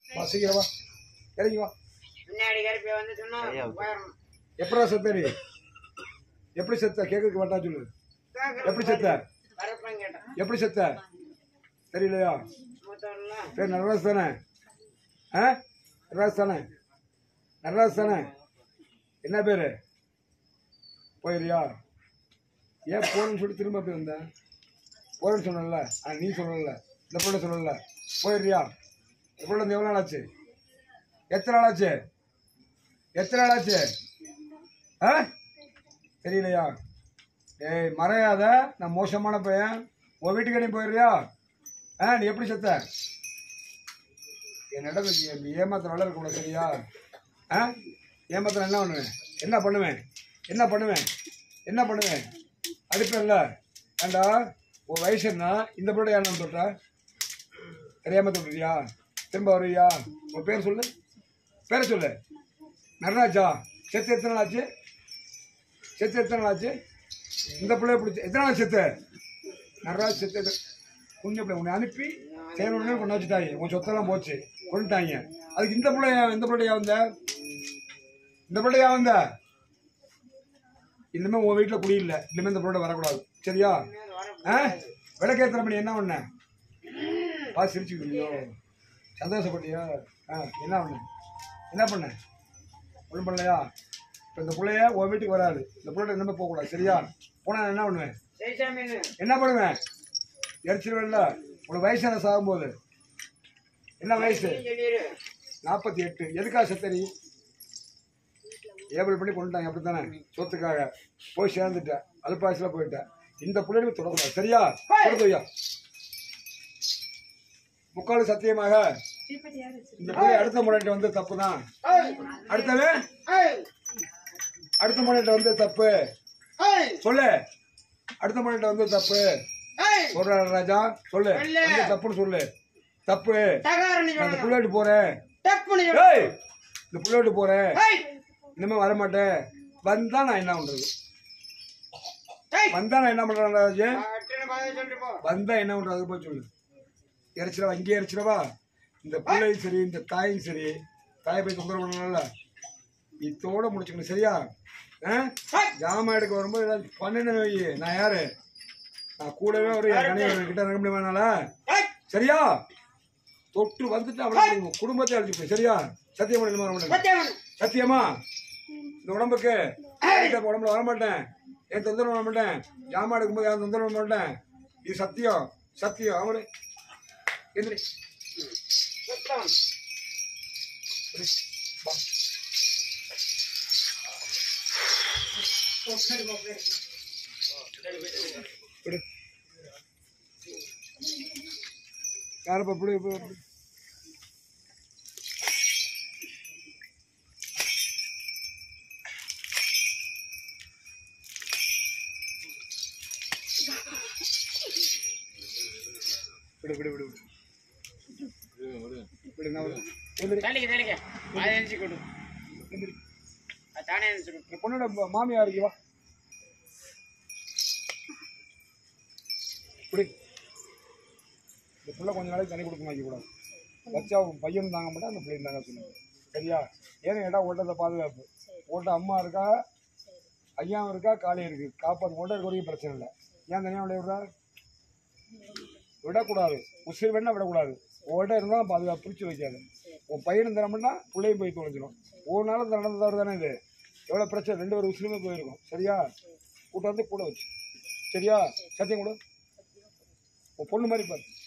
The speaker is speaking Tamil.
வா சீக்கிரம் வா இறங்கி வா பின்னாடி கருப்பி வந்து சொன்னா போயிடணும் எப்படா செத்தரி எப்படி செத்த கேட்கறதுக்கு வேண்டாம் சொல்லு எப்படி செத்த கருப்பன் கேட்டான் எப்படி செத்த தெரியலையா மூத்தவன்ல சரி நடராஜ் தானே ஆ நடராஜ் தானே நடராஜ் தானே என்ன பேரு போயிரியா ஏன் போகணும்னு சொல்லி திரும்ப போய் வந்தேன் போறேன்னு சொன்னல ஆ நீ சொல்லல இந்த பொண்ணு சொல்லல போயிடுறியா இந்த பொண்ணு வந்து எவ்வளோ நாள் ஆச்சு எத்தனை நாள் ஆச்சு எத்தனை நாள் ஆச்சு ஆ தெரியலையா ஏய் மறையாத நான் மோசமான பையன் உன் வீட்டுக்கு நீ போயிடுறியா ஆ நீ எப்படி செத்த என்னிடம் ஏமாத்த நல்லா இருக்கக்கூடாது சரியா ஆ ஏமாத்த என்ன பண்ணுவேன் என்ன பண்ணுவேன் என்ன பண்ணுவேன் என்ன பண்ணுவேன் அடிப்பேன்ல ஏண்டா உன் வயசு என்ன இந்த பிள்ளை ஏன் தொட்டா தெரியாம தொட்டுறியா திரும்ப வருவியா உன் பேர் சொல்லு பேரை சொல்லு நடராஜா செத்து எத்தனை நாள் ஆச்சு செத்து எத்தனை நாள் ஆச்சு இந்த பிள்ளைய பிடிச்சி எத்தனை நாள் செத்து நடராஜ் செத்து எத்தனை- குஞ்ச பிள்ளை உன்னை அனுப்பி சேவனே கொண்டு வச்சுட்டாங்க உன் சொத்தெல்லாம் போச்சு கொண்டுட்டாங்க அதுக்கு இந்த பிள்ளைய இந்த பிள்ளையா வந்த இந்த பிள்ளையா வந்த இனிமே உன் வீட்டில் குடியில்லை இனிமே இந்த பிள்ளை வரக்கூடாது சரியா ஆ விளக்கேற்றுற மணி என்ன பண்ண பா சிரிச்சுக்கிறியோ சந்தோஷப்பட்டியா ஆ என்ன பண்ண என்ன பண்ண ஒன்றும் பண்ணலையா இப்போ இந்த பிள்ளைய உன் வீட்டுக்கு வராது இந்த பிள்ளை இனிமே போகக்கூடாது சரியா போனால் நான் என்ன பண்ணுவேன் ஜெய்சாமின்னு என்ன பண்ணுவேன் எரிச்சிருவேன்ல உனக்கு வயசு என்ன சாகும்போது என்ன வயசு சொல்லிடு நாற்பத்தி எட்டு எதுக்காக செத்தரி ஏபிள் பண்ணி கொண்டுட்டாங்க அப்படித்தானே சொத்துக்காக போய் சேர்ந்துட்டேன் அல்பாசில் போயிட்டேன் இந்த பிள்ளைகளுக்கு தொடக்கூடாது சரியா தொடர்ந்து முக்கால் சத்தியமாக இந்த பிள்ளை அடுத்த முறையிட்ட வந்து தப்பு தான் அடுத்தது அடுத்த முறையிட்ட வந்து தப்பு சொல்லு அடுத்த முறையிட்ட வந்து தப்பு சொல்ற ராஜா சொல்லு வந்து தப்புன்னு சொல்லு தப்பு தகாரணி நான் இந்த சொல்லணும் புள்ளோட்டு போறேன் டப்புனு ஏய் இந்த புள்ளோட்டு போறேன் இனிமே வர மாட்டேன் வந்தா நான் என்ன பண்றது வந்தா நான் என்ன பண்றேன் ராஜு சொல்லிட்டு போ வந்தா என்ன பண்றது போய் சொல்லு இறைச்சிடவா இங்கே இறைச்சிடவா இந்த பிள்ளையும் சரி இந்த தாயும் சரி தாயை போய் தொந்தரவு பண்ணல இத்தோட முடிச்சுக்கணும் சரியா ஆ? ஜாமான் எடுக்க வரும்போது ஏதாவது பண்ணினு வை நான் யாரு நான் கூடவே ஒரு என் கணிவர் கிட்ட இருக்க முடியுமானால சரியா தொட்டு வந்துட்டு அவளை குடும்பத்தை அழைச்சி போய் சரியா சத்தியம் பண்ணி வர மாட்டேன் சத்தியவன் சத்தியமா இந்த உடம்புக்கு இந்த உடம்புல வர மாட்டேன் என் தொந்தரவு பண்ண மாட்டேன் ஜாமான் எடுக்கும்போது யாரும் தொந்தரவு பண்ண மாட்டேன் இது சத்தியம் சத்தியம் அவரு எந்திரி சுத்தம் வா. விடு. யாரப்பா இப்படி இப்படி இப்படி. விடு விடு விடு விடு விடு நான் வரேன். எந்திரி தள்ளிக்க தள்ளிக்க அதை எழுச்சி கொடு எந்திரி அது தானே எழுச்சி கொடு இந்த பொண்ணோட ம- மாமியார் இருக்கு வா இப்படி இந்த பிள்ளை கொஞ்ச நாளைக்கு தண்ணி கொடுக்க வைக்கக்கூடாது வச்சா அவன் பையனும் தாங்க மாட்டேன் அந்த பிள்ளையும் தாங்க சொல்லுங்க சரியா ஏன்னு கேட்டால் ஓட்டத்தை பாதுகாப்பு ஓட்ட அம்மா இருக்கா ஐயாவும் இருக்கா காளியும் இருக்கு காப்பாற்று ஓட்ட இருக்க வரைக்கும் பிரச்சனை இல்லை ஏன் தனியாக விளைய விடுறா விடக்கூடாது உசிர் வேணா விடக்கூடாது உங்கள்கிட்ட இருந்தாலும் பாதுகாப்பு பிரித்து வைக்காது உன் பையனும் தரமுன்னா பிள்ளையும் போய் தொலைஞ்சிடும் ஒரு நாள் நடந்த தவறு தானே இது எவ்வளோ பிரச்சனை ரெண்டு பேரும் உசிலுமே போயிருக்கும் சரியா கூட்டம் வந்து கூட வச்சு சரியா சத்தியம் கூட உன் பொண்ணு மாதிரி பாரு